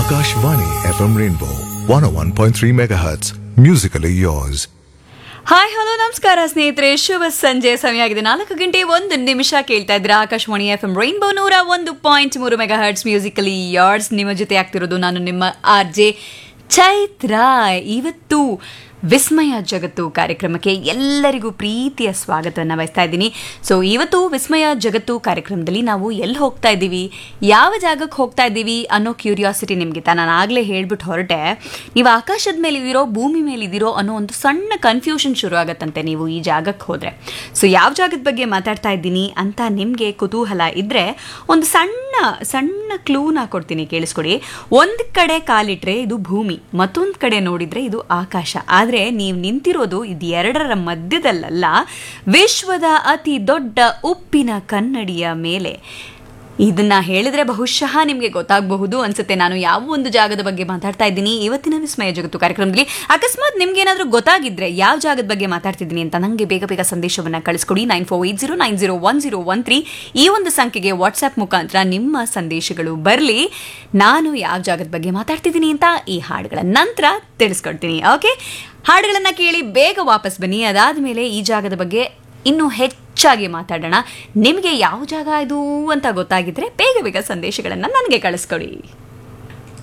Akashvani FM Rainbow 101.3 MHz. Musically yours. Hi hello ನಮಸ್ಕಾರ ಸ್ನೇಹಿತರೆ ಶುಭ ಸಂಜೆ ಸಮಯ ಆಗಿದೆ ನಾಲ್ಕು ಗಂಟೆ ಒಂದು ನಿಮಿಷ ಕೇಳ್ತಾ ಇದ್ರೆ ಆಕಾಶವಾಣಿ ಎಫ್ ಎಂ ರೈನ್ಬೋ ನೂರ ಒಂದು ಪಾಯಿಂಟ್ ಮೂರು ಮೆಗಾ ಹರ್ಟ್ಸ್ ಮ್ಯೂಸಿಕಲಿ ಯಾರ್ಡ್ಸ್ ನಿಮ್ಮ ಜೊತೆ ಆಗ್ತಿರೋದು ನಾನು ನಿಮ್ಮ ಆರ್ ಜೆ ಚೈತ್ರ ಇವತ್ತು ವಿಸ್ಮಯ ಜಗತ್ತು ಕಾರ್ಯಕ್ರಮಕ್ಕೆ ಎಲ್ಲರಿಗೂ ಪ್ರೀತಿಯ ಸ್ವಾಗತವನ್ನು ಬಯಸ್ತಾ ಇದ್ದೀನಿ ಸೊ ಇವತ್ತು ವಿಸ್ಮಯ ಜಗತ್ತು ಕಾರ್ಯಕ್ರಮದಲ್ಲಿ ನಾವು ಎಲ್ಲಿ ಹೋಗ್ತಾ ಇದ್ದೀವಿ ಯಾವ ಜಾಗಕ್ಕೆ ಹೋಗ್ತಾ ಇದ್ದೀವಿ ಅನ್ನೋ ಕ್ಯೂರಿಯಾಸಿಟಿ ನಿಮಗೆ ನಾನು ಆಗಲೇ ಹೇಳ್ಬಿಟ್ಟು ಹೊರಟೆ ನೀವು ಆಕಾಶದ ಮೇಲೆ ಇದಿರೋ ಭೂಮಿ ಮೇಲೆ ಇದಿರೋ ಅನ್ನೋ ಒಂದು ಸಣ್ಣ ಕನ್ಫ್ಯೂಷನ್ ಶುರು ಆಗತ್ತಂತೆ ನೀವು ಈ ಜಾಗಕ್ಕೆ ಹೋದರೆ ಸೊ ಯಾವ ಜಾಗದ ಬಗ್ಗೆ ಮಾತಾಡ್ತಾ ಇದ್ದೀನಿ ಅಂತ ನಿಮಗೆ ಕುತೂಹಲ ಇದ್ದರೆ ಒಂದು ಸಣ್ಣ ಸಣ್ಣ ಕ್ಲೂನ ಕೊಡ್ತೀನಿ ಕೇಳಿಸ್ಕೊಡಿ ಒಂದು ಕಡೆ ಕಾಲಿಟ್ರೆ ಇದು ಭೂಮಿ ಮತ್ತೊಂದು ಕಡೆ ನೋಡಿದ್ರೆ ಇದು ಆಕಾಶ ಆದರೆ ನೀವು ನಿಂತಿರೋದು ಇದು ಎರಡರ ಮಧ್ಯದಲ್ಲಲ್ಲ ವಿಶ್ವದ ಅತಿ ದೊಡ್ಡ ಉಪ್ಪಿನ ಕನ್ನಡಿಯ ಮೇಲೆ ಇದನ್ನ ಹೇಳಿದ್ರೆ ಬಹುಶಃ ನಿಮಗೆ ಗೊತ್ತಾಗಬಹುದು ಅನ್ಸುತ್ತೆ ನಾನು ಯಾವ ಒಂದು ಜಾಗದ ಬಗ್ಗೆ ಮಾತಾಡ್ತಾ ಇದ್ದೀನಿ ಇವತ್ತಿನ ವಿಸ್ಮಯ ಜಗತ್ತು ಕಾರ್ಯಕ್ರಮದಲ್ಲಿ ಅಕಸ್ಮಾತ್ ನಿಮ್ಗೆ ಏನಾದರೂ ಗೊತ್ತಾಗಿದ್ರೆ ಯಾವ ಜಾಗದ ಬಗ್ಗೆ ಮಾತಾಡ್ತಿದ್ದೀನಿ ಅಂತ ನನಗೆ ಬೇಗ ಬೇಗ ಸಂದೇಶವನ್ನ ಕಳಿಸ್ಕೊಡಿ nine four eight zero nine zero one zero one three ಈ ಒಂದು ಸಂಖ್ಯೆಗೆ ವಾಟ್ಸ್ಆಪ್ ಮುಖಾಂತರ ನಿಮ್ಮ ಸಂದೇಶಗಳು ಬರಲಿ ನಾನು ಯಾವ ಜಾಗದ ಬಗ್ಗೆ ಮಾತಾಡ್ತಿದ್ದೀನಿ ಅಂತ ಈ ಹಾಡುಗಳ ನಂತರ ತಿಳಿಸ್ಕೊಡ್ತೀನಿ ಓಕೆ ಹಾಡುಗಳನ್ನ ಕೇಳಿ ಬೇಗ ವಾಪಸ್ ಬನ್ನಿ ಅದಾದ ಮೇಲೆ ಈ ಜಾಗದ ಬಗ್ಗೆ ಇನ್ನೂ ಹೆಚ್ಚಾಗಿ ಮಾತಾಡೋಣ ನಿಮಗೆ ಯಾವ ಜಾಗ ಇದು ಅಂತ ಗೊತ್ತಾಗಿದ್ರೆ ಬೇಗ ಬೇಗ ಸಂದೇಶಗಳನ್ನು ನನಗೆ ಕಳಿಸ್ಕೊಡಿ